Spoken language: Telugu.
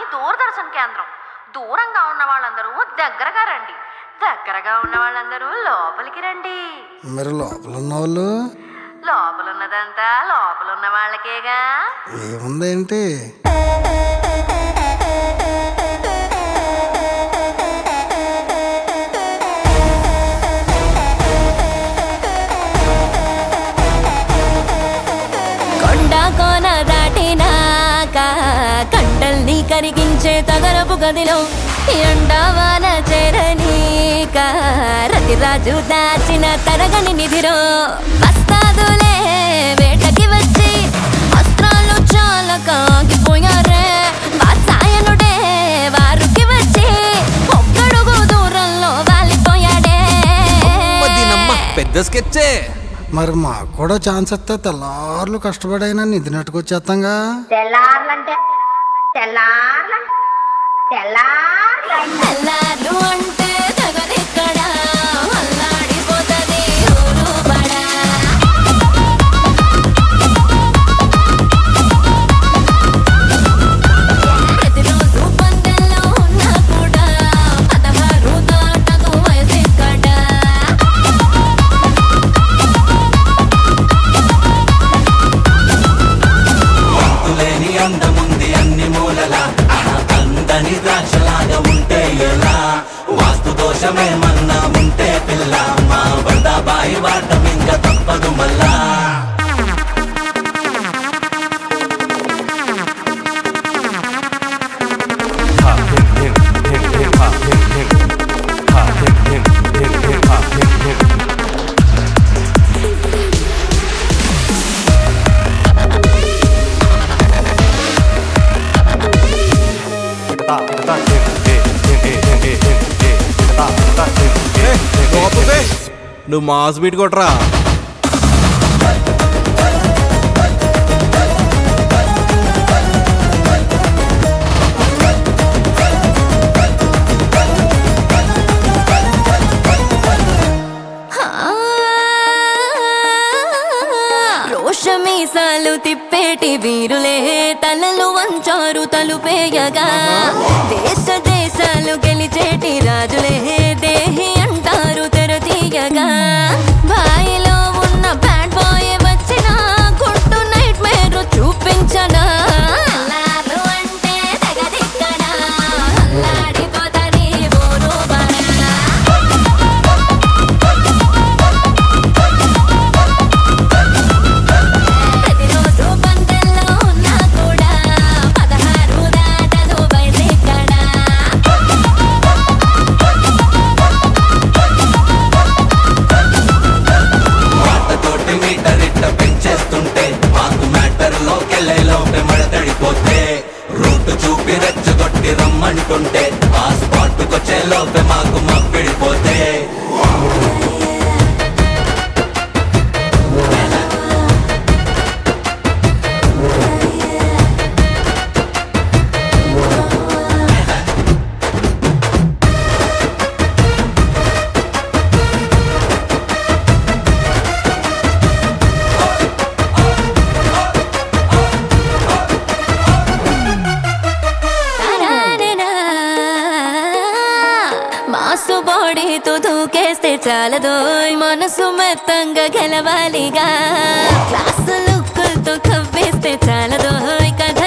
దూరదర్శన్ కేంద్రం దూరంగా ఉన్న వాళ్ళందరూ దగ్గరగా రండి దగ్గరగా ఉన్న వాళ్ళందరూ లోపలికి రండి మరి లోపల ఉన్న వాళ్ళు లోపల ఉన్నదంతా లోపల ఉన్న వాళ్ళకేగా ఏముందేంటి కొండ కోన దాటినాక కండల్ని కరిగించే తగరపు గదిలో ఎండవాన చేరనీక రతిరాజు దాచిన తరగని నిధిలో వస్తాదులే వేటకి వచ్చి అస్త్రాలు చాలా కాగిపోయారే వాత్సాయనుడే వారికి వచ్చి ఒక్కడుగు దూరంలో వాలిపోయాడే దీనమ్మ పెద్ద స్కెచ్చే మరి మాకు కూడా ఛాన్స్ ఇస్తే తెల్లార్లు కష్టపడైనా నిధి నెట్టుకొచ్చేస్తాంగా తెల్లార్లంటే తెల్లార్ల తెల్లార్ల తెల్లార్లు అంటే తగదిక్కడ అల్లాడిపోతది ఊరు బడా ప్రతిరోజు పందెల్లో ఉన్నా కూడా పదహారు దాటదు వయసెక్కడ లేని అందముంది అన్ని మూలల అందని ద్రాక్షలాగా ఉంటే ఎలా వాస్తు దోషమేమన్నా ఉంటే పిల్ల మా బాయి వాటం ఇంకా తప్పదు మళ్ళా నువ్వు మాస్ బీట్ కొట్రా రోషమీసాలు తిప్పేటి వీరులే తలలు వంచారు తలుపేయగా దేశ దేశాలు గెలిచేటి రాజులే దేహి అంటారు తెరతీయగా బాయిలో ఉన్న బ్యాడ్ బాయ్ వచ్చిన గుట్టు నైట్ మేరు చూపించనా అల్లారు అంటే తెగదిక్కడా అల్లాడిపోతది ఊరు బడా ప్రతిరోజు పందెల్లో ఉన్నా కూడా పదహారు దాటదు వయసెక్కడ తోటి మీటర్ ఇట్ట పెంచేస్తుంటే మాకు మ్యాటర్ లోకెళ్ళే లోపే మడతడిపోతే రూట్ చూపి రెచ్చగొట్టి రమ్మంటుంటే ఆ స్పాట్ కొచ్చే లోపే మాకు మప్పిడిపోతే తరారెనా. మాసు బాడీతో దూకేస్తే చాలదో మనసు మెత్తంగా గెలవాలిగా క్లాసు లుక్కులతో కవ్వేస్తే చాలదో కథ